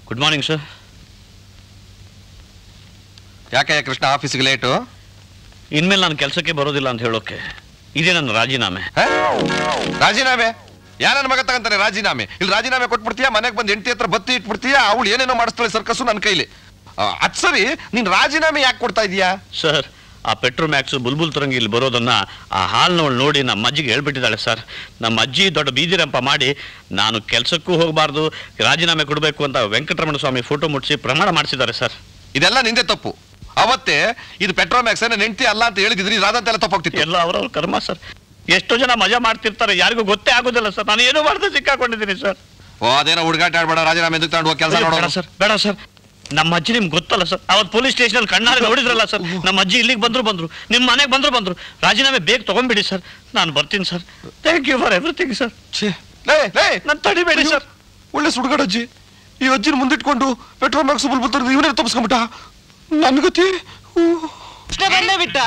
Good morning sir ಯಾಕೆ ಕೃಷ್ಣ ಆಫೀಸ್ಗೆ late ಇನ್ಮೇಲೆ ನಾನು ಕೆಲಸಕ್ಕೆ ಬರೋದಿಲ್ಲ ಅಂತ ಹೇಳೋಕೆ ಇದೇ ನನ್ನ ರಾಜೀನಾಮೆ ರಾಜೀನಾಮೆ ಯಾರನ್ನ ಮಗ ತಗಂತಾನೆ ರಾಜೀನಾಮೆ ಇಲ್ಲಿ ರಾಜೀನಾಮೆ ಕೊಟ್ಬಿಡ್ತೀಯಾ ಮನೆಗೆ ಬಂದು ಹೆಂಡತಿ ಹತ್ರ ಬತ್ತಿ ಇಟ್ಬಿಡ್ತೀಯಾ ಅವಳು ಏನೇನೋ ಮಾಡಿಸ್ತಾಳೆ ಸರ್ಕಸ್ಸು ನನ್ನ ಕೈಲಿ ಆ, ಅದ್ ಸರಿ ನೀನ್ ರಾಜೀನಾಮೆ ಯಾಕೆ ಕೊಡ್ತಾ ಇದೀಯಾ ಸರ್ ಆ ಪೆಟ್ರೋ ಮ್ಯಾಕ್ಸ್ ಬುಲ್ಬುಲ್ ತರಂಗಿ ಇಲ್ಲಿ ಬರೋದನ್ನ ಆ ಹಾಲ್ನವಳು ನೋಡಿ ನಮ್ಮ ಅಜ್ಜಿಗೆ ಹೇಳ್ಬಿಟ್ಟಿದ್ದಾಳೆ ಸರ್ ನಮ್ಮ ಅಜ್ಜಿ ದೊಡ್ಡ ಬೀದಿರಂಪ ಮಾಡಿ ನಾನು ಕೆಲಸಕ್ಕೂ ಹೋಗಬಾರ್ದು ರಾಜೀನಾಮೆ ಕೊಡಬೇಕು ಅಂತ ವೆಂಕಟರಮಣ ಸ್ವಾಮಿ ಫೋಟೋ ಮುಟ್ಟಿಸಿ ಪ್ರಮಾಣ ಮಾಡಿಸಿದ್ದಾರೆ ಸರ್ ಇದೆಲ್ಲ ನಿಂದೆ ತಪ್ಪು ಅವತ್ತೇ ಇದು ಪೆಟ್ರೋಮ್ಯಾಕ್ಸ್ ನೆಂಟಿ ಅಲ್ಲ ಅಂತ ಹೇಳಿದಿದ್ರಿ ರಾದಂತೆಲ್ಲ ತಪ್ಪಾಗ್ತಿತ್ತು ಎಲ್ಲ ಅವರವ್ರ ಕರ್ಮ ಸರ್ ಎಷ್ಟೋ ಜನ ಮಜಾ ಮಾಡ್ತಿರ್ತಾರೆ ಯಾರಿಗೂ ಗೊತ್ತೇ ಆಗೋದಿಲ್ಲ ಸರ್ ನಾನು ಏನೋ ಮಾಡ್ದೆ ಸಿಕ್ಕಾಕೊಂಡಿದ್ದೀನಿ ಸರ್ ಓ ಅದೇನೋ ಹುಡುಗಾಟ ಆಡ್ಬೇಡ ರಾಜೀನಾಮೆ ಎದಕ್ಕೆ ತಗೊಂಡು ಹೋಗಿ ಕೆಲಸ ಬೇಡ ನೋಡೋಣ ಸರ್ ಬೇಡ ಸರ್ ನಮ್ಮ ಅಜ್ಜಿ ನಿಮ್ಗೆ ಗೊತ್ತಲ್ಲ ಸರ್ ಅವತ್ತು ಪೊಲೀಸ್ ಸ್ಟೇಷನ್ ಕಣ್ಣಾರೆ ನೋಡಿದ್ರಲ್ಲ ಸರ್ ನಮ್ಮ ಅಜ್ಜಿ ಇಲ್ಲಿಗೆ ಬಂದ್ರು ಬಂದ್ರು ನಿಮ್ಮ ಮನೆಗೆ ಬಂದ್ರು ಬಂದ್ರು ರಾಜೀನಾಮೆ ಬೇಗ ತಗೊಂಡ್ಬಿಡಿ ಸರ್ ನಾನು ಬರ್ತೀನಿ sir thank you for everything sir ಲೇ ಲೇ ನಾನು ತಡಿಬೇಡಿ ಸರ್ ಒಳ್ಳೆ ಸುಡುಗಾಡ ಅಜ್ಜಿ ಈ ಅಜ್ಜಿನ ಮುಂದಿಟ್ಕೊಂಡು ಪೆಟ್ರೋಲ್ ಮ್ಯಾಕ್ಸ್ ಬುಲ್ ಬರ್ತಾರೆ ಇವನೇ ತಪ್ಪಿಸ್ಕೊಂಬಿಟ್ಟ ನನ್ ಗತಿ ಬಂದೇ ಬಿಟ್ಟ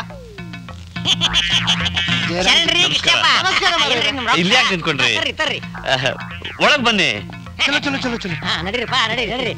ಶರಣ್ರಿ ಕೃಷ್ಣಪ್ಪ ನಮಸ್ಕಾರ ಮಾರ್ರೆ. ಎಲ್ರಿ ನಿಮ್ ರೊಕ್ಕ? ಇಲ್ಲಿ ಯಾಕೆ ನಿಂತ್ಕೊಂಡ್ರಿ? ತರ್ರಿ ತರ್ರಿ ಒಳಗೆ ಬನ್ನಿ ಚಲೋ ಚಲೋ ಚಲೋ ಚಲೋ ಹಾ ನಡೀರಿಪ್ಪ ನಡಿ ನಡ್ರಿ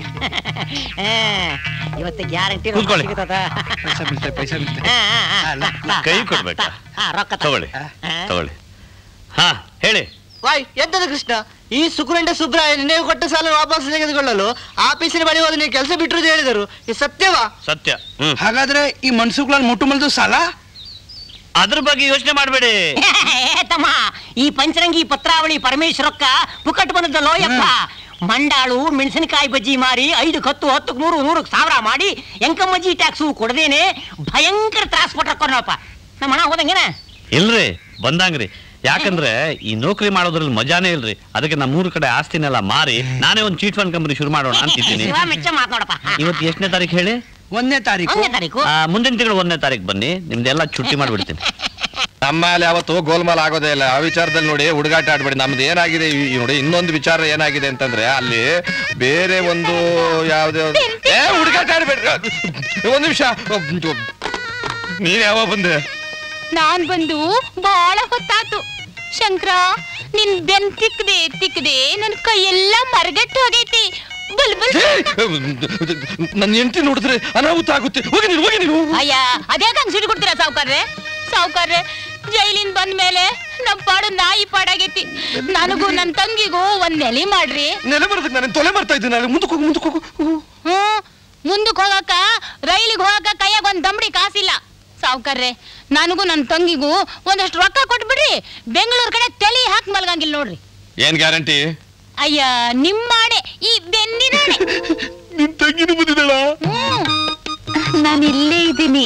ಇವತ್ತು ಗ್ಯಾರಂಟಿ ಕೂತ್ಕೊಳ್ಳಿ. ಪೈಸಾ ಬೀಳ್ತೆ ಪೈಸಾ ಬೀಳ್ತೆ ಕೈ ಕೊಡ್ಬೇಕಾ? ರೊಕ್ಕ ತಗೊಳ್ಳಿ ತಗೊಳ್ಳಿ ಹಾ ಹೇಳಿ ವಾಯ್ ಎಂತದ ಕೃಷ್ಣ ಈ ಸುಕುರಂಡ ಸುಬ್ರಾಯ ನೀವು ಕೊಟ್ಟ ಸಾಲ ವಾಪಸ್ ತೆಗೆದುಕೊಳ್ಳಲು ಆಫೀಸಿನ ಬಳಿ ಹೋದ ನೀವು ಕೆಲಸ ಬಿಟ್ಟರು ಹೇಳಿದರು ಈ ಸತ್ಯವಾ ಸತ್ಯ ಹ್ಮ್ ಹಾಗಾದ್ರೆ ಈ ಮನ್ಸುಗಳಲ್ಲಿ ಮುಟ್ಟು ಮಲ್ದು ಸಾಲ ಅದ್ರ ಬಗ್ಗೆ ಯೋಚನೆ ಮಾಡಬೇಡಿ ಏ ತಮ್ಮ ಈ ಪಂಚರಂಗಿ ಪತ್ರಾವಳಿ ಪರಮೇಶ್ವರಕ್ಕ ಪುಕ್ಕಟ್ ಬಂದದ್ದಲ್ಲೋ ಯಪ್ಪ ಮಂಡಾಳು ಮೆಣಸಿನಕಾಯಿ ಬಜ್ಜಿ ಮಾರಿ ಐದು ಹತ್ತು ಹತ್ತು ನೂರು ನೂರು ಸಾವಿರ ಮಾಡಿ ಎಂಕಮ್ಮಜ್ಜಿ ಟ್ಯಾಕ್ಸು ಕೊಡದೇನೆ ಭಯಂಕರ ತ್ರಾಸ ಪಟ್ರಕ್ಕೊನಪ್ಪ ನಮ್ಮ ಹಣ ಹೋದಂಗೇನ ಇಲ್ರಿ ಬಂದಂಗ್ರಿ ಯಾಕಂದ್ರೆ ಈ ನೌಕರಿ ಮಾಡೋದ್ರಲ್ಲಿ ಮಜಾನೇ ಇಲ್ರಿ ಅದಕ್ಕೆ ನಮ್ಮೂರ ಕಡೆ ಆಸ್ತಿನೆಲ್ಲ ಮಾರಿ ನಾನೇ ಒಂದು ಚೀಟ್ ಫಂಡ್ ಕಂಪನಿ ಶುರು ಮಾಡೋಣ ಅಂತಿದ್ದೀನಿ ಶಿವ ಮೆಚ್ಚ ಮಾತನಾಡಪ್ಪ ಇವತ್ತು ಎಷ್ಟನೇ ತಾರೀಕು ಹೇಳಿ ಒಂದನೇ ತಾರೀಕು ಒಂದನೇ ತಾರೀಕು ಆ, ಮುಂದಿನ ತಿಂಗಳು ಒಂದನೇ ತಾರೀಕು ಬನ್ನಿ ನಿಮ್ದೆಲ್ಲ ಚುಟ್ಟಿ ಮಾಡ್ಬಿಡ್ತೀನಿ ನಮ್ಮಲ್ಲಿ ಯಾವತ್ತು ಗೋಲ್ಮಾಲ್ ಆಗೋದೇ ಇಲ್ಲ ಆ ವಿಚಾರದಲ್ಲಿ ನೋಡಿ ಹುಡುಗಾಟ ಆಡ್ಬೇಡಿ ನಮ್ದು ಏನಾಗಿದೆ ಈ- ಈ ನೋಡಿ ಇನ್ನೊಂದು ವಿಚಾರ ಏನಾಗಿದೆ ಅಂತಂದ್ರೆ ಅಲ್ಲಿ ಬೇರೆ ಒಂದು ಯಾವ್ದೇ ಒಂದು- ಏ ಹುಡುಗಾಟ ಆಡ್ಬೇಡ್ರಿ ಒಂದ್ ನಿಮಿಷ ನೀನ್ ಯಾವ ಬಂದೆ ನಾನ್ ಬಂದು ಬಹಳ ಹೊತ್ತಾತು ಶಂಕರ ನಿನ್ ಬೆನ್ ತಿಕ್ಕದೆ ತಿಕ್ಕದೆ ನನ್ ಕೈಯೆಲ್ಲ ಮರಗಟ್ಟು ಹೋಗೈತಿ ಬಲ್ ಬಲ್ ನನ್ನ ಹೆಂಡತಿ ನೋಡಿದ್ರೆ ಅನಾಹುತ ಆಗುತ್ತೆ ಹೋಗಿ ನೀನು ಹೋಗಿ ನೀನು ಅಯ್ಯ ಅದೇ ಹಂಗ್ ಸಿಡಿ ಕೊಡ್ತೀರಾ ಸಾವ್ಕಾರ್ರೆ ಸಾವ್ಕಾರ್ರೆ ಜೈಲಿಂದ ಬಂದ ಮೇಲೆ ನಮ್ ಪಾಡು ನಾಯಿ ಪಾಡಾಗೈತಿ ನನಗೂ ನನ್ ತಂಗಿಗೂ ಒಂದ್ ನೆಲೆ ಮಾಡ್ರಿ ನೆಲೆ ಬರೋದಕ್ಕೆ ನಾನು ತೊಲೆ ಮಾಡ್ತಾ ಇದ್ದೀನಿ ನಾನು ಮುಂದಕ್ಕೆ ಹೋಗು ಮುಂದಕ್ಕೆ ಹೋಗು ಹ್ಮ್ ಮುಂದಕ್ ಹೋಗಾಕ ರೈಲಿಗೆ ಹೋಗಾಕ ಕೈಯಾಗ ಒಂದ್ ದಮ್ಡಿ ಕಾಸಿಲ್ಲ ಸಾವ್ಕಾರ್ರೆ ನನಗೂ ನನ್ ತಂಗಿಗೂ ಒಂದಷ್ಟು ರೊಕ್ಕ ಕೊಟ್ಬಿಡ್ರಿ ಬೆಂಗಳೂರು ಕಡೆ ತಲಿ ಹಾಕಿ ಮಲ್ಗಂಗಿಲ್ಲ ನೋಡ್ರಿ ಏನ್ ಗ್ಯಾರಂಟಿ ಅಯ್ಯ ನಿಮ್ಮಾಣೆ ಈ ಬೆನ್ನಿನಾಣೆ ನಿನ್ ತಂಗಿನೂ ಬಂದಿದ್ದಾಳ ಹ್ಮ್ ನಾನು ಇಲ್ಲೇ ಇದ್ದೀನಿ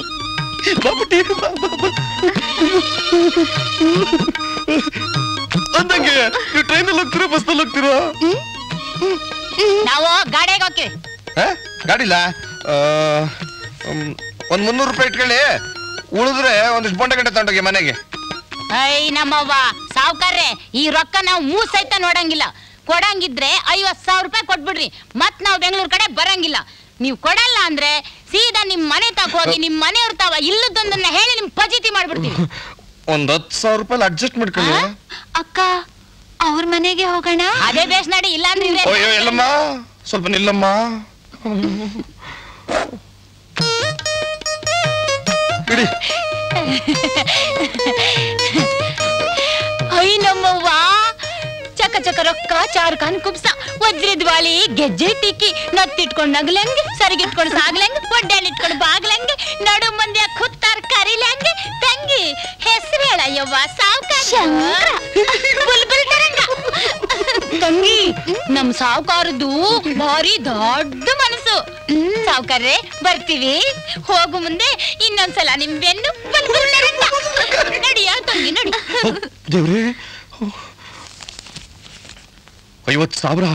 ಅಂದಂಗೆ ನೀವು ಟ್ರೈನಲ್ಲಿ ಹೋಗ್ತೀರಾ ಬಸ್ನಲ್ಲಿ ಹೋಗ್ತೀರಾ ನಾವು ಗಾಡಿಗೆ ಹೋಗ್ತೀವಿ ಆ? ಗಾಡಿಲ್ಲ ಆ, ಮ್, ಒಂದ್ ಮುನ್ನೂರು ರೂಪಾಯಿ ಇಟ್ಕೊಳ್ಳಿ ಉಳಿದ್ರೆ ಒಂದಿಷ್ಟು ಬೊಂಡ ಗಂಟೆ ತಗೊಂಡೋಗಿ ಮನೆಗೆ ಐ ನಮ್ಮವ್ವ ಸಾವ್ಕಾರ್ರೆ ಈ ರೊಕ್ಕ ನಾವು ಮೂರ್ ಸಹಿತ ನೋಡಂಗಿಲ್ಲ ಕೊಡಂಗಿದ್ರೆ ಐವತ್ ಸಾವಿರ ರೂಪಾಯಿ ಕೊಟ್ಬಿಡ್ರಿ ಮತ್ ನಾವು ಬೆಂಗಳೂರು ಕಡೆ ಬರಂಗಿಲ್ಲ ನೀವು ಕೊಡಲ್ಲ ಅಂದ್ರೆ ಸೀದಾ ನಿಮ್ ಮನೆ ತಕ ಹೋಗಿ ನಿಮ್ ಮನೆಯವ್ರ ತಾವ ಇಲ್ಲದೊಂದನ್ನ ಹೇಳಿ ನಿಮ್ ಪಜಿತಿ ಮಾಡ್ಬಿಡ್ತೀವಿ ಒಂದ್ ಹತ್ತು ಸಾವಿರ ರೂಪಾಯಿ ಅಡ್ಜಸ್ಟ್ ಮಾಡ್ಕೊಳ್ಳಿ ಅಕ್ಕ ಅವ್ರ ಮನೆಗೆ ಹೋಗೋಣ ಅದೇ ಬೇಸ್ ನಡಿ ಇಲ್ಲ ಅಂದ್ರೆ ಇವ್ರೇ- ಅಯ್ಯೋ ಎಲ್ಲಮ್ಮ ಸ್ವಲ್ಪ ನಿಲ್ಲಮ್ಮ ಇಡಿ ಐ ನಮ್ಮವ್ವ ಚಕ ಚಕ ರೊಕ್ಕ ಚಾರ್ ಕಾನ್ ಕುಬ್ಸ ವಜ್ರದ ಬಾಳಿ ಗೆಜ್ಜೆ ಟಿಕ್ಕಿ ನತ್ತಿಟ್ಕೊಂಡ್ ನಗ್ಲಂಗೆ ಸರಿಗಿಟ್ಕೊಂಡ್ ಸಾಗ್ಲಂಗೆ ಒಡ್ಡಾಲ್ ಇಟ್ಕೊಂಡ್ ಬಾಗ್ಲಂಗೆ ನಡು ಮಂದಿ ಕುತ್ತಾರ್ ಕರಿಲಂಗೆ ತಂಗಿ ಹೆಸರು ಹೇಳಯ್ಯವ್ವ ಸಾವ್ಕಾರ ಬುಲ್ಬುಲ್ ತರಂಗ ತಂಗಿ ನಮ್ ಸಾವ್ಕಾರದ್ದು ಭಾರಿ ದೊಡ್ಡ ಮನಸ್ಸು ಸಾವ್ಕಾರ್ರೆ ಬರ್ತೀವಿ ಹೋಗು ಮುಂದೆ ಇನ್ನೊಂದ್ಸಲ ನಿಮ್ ಬೆನ್ನು ಬುಲ್ಬುಲ್ ತರಂಗ ನಡಿಯ ತಂಗಿ ನಡಿ ದೇವ್ರೇ ಐವತ್ತು ಸಾವಿರ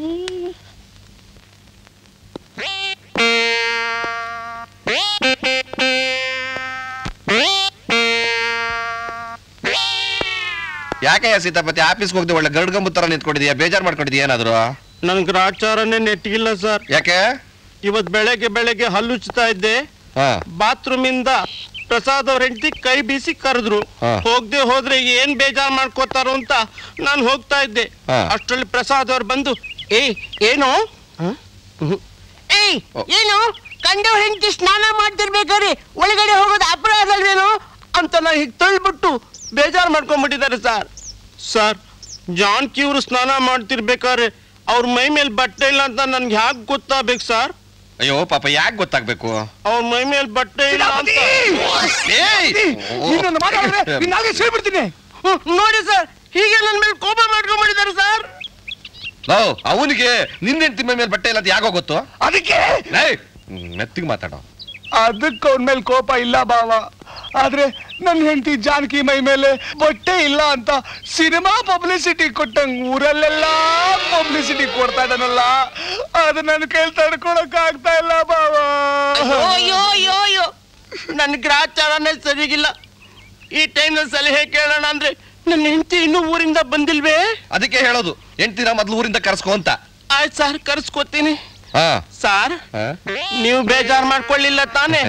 ಯಾಕೆ ಸೀತಾಪತಿ ಆಫೀಸ್ಗೆ ಹೋಗದೆ ಒಳ್ಳೆ ಗರ್ಡ್ಗಂಬು ತರ ನಿಂತ್ಕೊಂಡಿದ್ಯಾ ಬೇಜಾರ್ ಮಾಡ್ಕೊಂಡಿದ್ಯಾ ಏನಾದ್ರು ನನ್ ಗ್ರಾಚಾರನೇ ನೆಟ್ಟಿಗಿಲ್ಲ ಸರ್ ಯಾಕೆ ಇವತ್ ಬೆಳಗ್ಗೆ ಬೆಳಗ್ಗೆ ಹಲ್ಲುಚ್ತಾ ಇದ್ದೆ ಹಾ ಬಾತ್ರೂಮ್ ಇಂದ ಪ್ರಸಾದ್ ಅವ್ರ ಹೆಂಡತಿ ಕೈ ಬೀಸಿ ಕರೆದ್ರು ಹಾ. ಹೋಗದೆ ಹೋದ್ರೆ ಏನ್ ಬೇಜಾರ್ ಮಾಡ್ಕೋತಾರೋ ಅಂತ ನಾನು ಹೋಗ್ತಾ ಇದ್ದೆ ಹಾ. ಅಷ್ಟ್ರಲ್ಲಿ ಪ್ರಸಾದ್ ಅವ್ರು ಬಂದು ಏ ಏನು ಹ? ಏಯ್ ಓ. ಏನು ಕಂಡು ಹೆಂಡತಿ ಸ್ನಾನ ಮಾಡ್ತಿರ್ಬೇಕಾದ್ರೆ ಒಳಗಡೆ ಹೋಗೋದು ಅಪರಾಧ ಅಲ್ವೇನು ಅಂತ ನಾ ಹೀಗೆ ತಳ್ಳಿಬಿಟ್ಟು ಬೇಜಾರು ಮಾಡ್ಕೊಂಡ್ಬಿಟ್ಟಿದ್ದಾರೆ ಸರ್ ಸರ್ ಜಾನ್ಕಿ ಅವರು ಸ್ನಾನ ಮಾಡ್ತಿರ್ಬೇಕಾದ್ರೆ ಅವ್ರ ಮೈ ಮೇಲೆ ಬಟ್ಟೆ ಇಲ್ಲ ಅಂತ ನನ್ಗೆ ಹ್ಯಾಕ್ ಗೊತ್ತಾಗ್ಬೇಕು ಸರ್ ಅಯ್ಯೋ ಪಾಪ ಯಾಕೆ ಗೊತ್ತಾಗ್ಬೇಕು ಅವ್ರ ಮೈ ಮೇಲೆ ಬಟ್ಟೆ ಇಲ್ಲ ಅಂತ ಏಯ್! ಇನ್ನೊಂದು ಮಾತಾಡಿದ್ರೆ ನಿನ್ನಾಗೆ ಸೇರ್ಬಿಡ್ತೀನಿ ಹ್ಮ್, ನೋಡಿ ಸರ್ ಹೀಗೆ ನನ್ನ ಮೇಲೆ ಕೋಪ ಮಾಡ್ಕೊಂಡ್ಬಿಟ್ಟಿದ್ದಾರೆ ಸರ್ ಲೋ ಅವನಿಗೆ ನಿನ್ನ ಹೆಂಡತಿ ಮೈ ಮೇಲೆ ಬಟ್ಟೆ ಇಲ್ಲ ಅಂತ ಯಾಕೋ ಗೊತ್ತು ಅದಕ್ಕೆ ಏಯ್! ಹ್ಮ್, ಮೆತ್ತಿಗೆ ಮಾತಾಡೋ ಅದಕ್ಕೆ ಅವನ ಮೇಲೆ ಕೋಪ ಇಲ್ಲ ಬಾವ ಆದ್ರೆ ನನ್ನ ಹೆಂಡತಿ ಜಾನಕಿ ಮೈ ಮೇಲೆ ಬಟ್ಟೆ ಇಲ್ಲ ಅಂತ ಸಿನಿಮಾ ಪಬ್ಲಿಸಿಟಿ ಕೊಟ್ಟಂಗ್ ಊರಲ್ಲೆಲ್ಲ ಪಬ್ಲಿಸಿಟಿ ಕೊಡ್ತಾ ಇದ್ದಾನಲ್ಲ ಅದು ನನ್ನ ಕೈಲಿ ತಡ್ಕೊಳಕ್ ಆಗ್ತಾ ಇಲ್ಲ ಬಾವ ಅಯ್ಯೋ ಅಯ್ಯೋ ಅಯ್ಯೋ ನನ್ನ ಗ್ರಾಚಾರನೇ ಸರಿಗಿಲ್ಲ ಈ ಟೈಮ್ನಲ್ಲಿ ಸಲಹೆ ಕೇಳೋಣ ಅಂದ್ರೆ ನನ್ನ ಹೆಂಡತಿ ಇನ್ನೂ ಊರಿಂದ ಬಂದಿಲ್ವೇ ಅದಕ್ಕೆ ಹೇಳೋದು ಹೆಂಡ್ತಿನ ಮೊದ್ಲು ಊರಿಂದ ಕರ್ಸ್ಕೊ ಅಂತ ಆಯ್ತು ಸರ್ ಕರ್ಸ್ಕೊತೀನಿ ಹಾ ಸಾರ್ ಹಾ? ನೀವು ಬೇಜಾರ್ ಮಾಡ್ಕೊಳ್ಳಿಲ್ಲ ತಾನೇ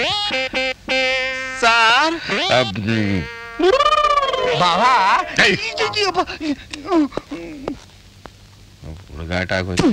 ಸಾರ್ ಅಹ್, ಹ್ಮ್. ಬಾವ ಏಯ್! ಅಯ್ಯಪ್ಪ. ಹುಡುಗಾಟ ಆಗೋಯ್ತು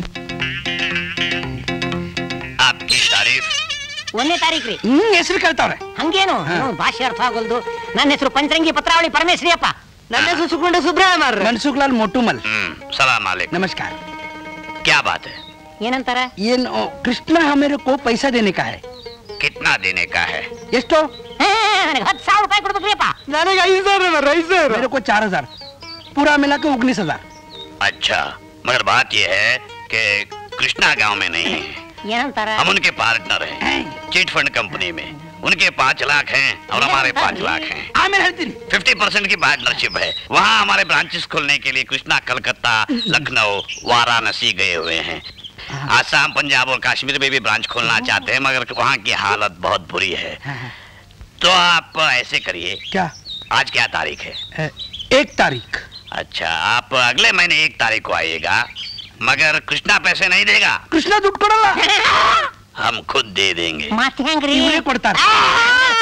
आपकी तारीफ ಒಂದನೇ ತಾರೀಕು ರೀ ಹ್ಮ್ ಹೆಸರು ಕೇಳ್ತಾವ್ರೆ ಹಂಗೇನು ನೀವು ಭಾಷೆ ಅರ್ಥ ಆಗೋಲ್ದು ನನ್ನ ಹೆಸರು ಪಂಚರಂಗಿ ಪತ್ರಾವಳಿ ಪರಮೇಶ್ವರಿ ಅಪ್ಪ ನನ್ನ ಹೆಸರು ಸುಕೊಂಡ ಸುಬ್ರಹ್ಮ ಮಾರ್ರೆ. ಮನ್ಸುಕ್ಲಾಲ್ ಮೊಟ್ಟುಮಲ್ हम्म, सलाम वालेकुम नमस्कार क्या बात है ಏನಂತಾರ ये न- कृष्णा हमेरे को पैसा देने का है कितना देने का है ಎಷ್ಟೋ ನನಗೆ ಹತ್ತು ಸಾವಿರ ರೂಪಾಯಿ ಕೊಡ್ಬೇಕ್ರಿ ಅಪ್ಪ ನನಗೆ ಐದು ಸಾವಿರ ಐದು ಸಾವಿರ मेरे को चार हजार पूरा मिला के उन्नीस हजार अच्छा मगर बात यह है कि कृष्णा गांव में नहीं है ಏನಂತಾರ हम उनके पार्टनर हैं चिट फंड कंपनी में उनके पाँच लाख हैं और हमारे पाँच लाख हैं ಆಮೇಲೆ ಹೇಳ್ತೀನಿ फिफ्टी परसेंट की पार्टनरशिप है वहाँ हमारे ब्रांचेस खोलने के लिए कृष्णा कलकत्ता लखनऊ वाराणसी गए हुए हैं आसाम पंजाब और कश्मीर में भी ब्रांच खोलना चाहते हैं मगर वहाँ की हालत बहुत बुरी है तो आप ऐसे करिए क्या आज क्या तारीख है अ, एक तारीख अच्छा आप अगले महीने एक तारीख को आइएगा मगर कृष्णा पैसे नहीं देगा ಕೃಷ್ಣ ದುಡ್ಡು ಕೊಡಲ್ಲ हम खुद दे देंगे ಮಾತ್ ಹೆಂಗ್ರಿ ಇವರೇ ಕೊಡ್ತಾರೆ ಆ,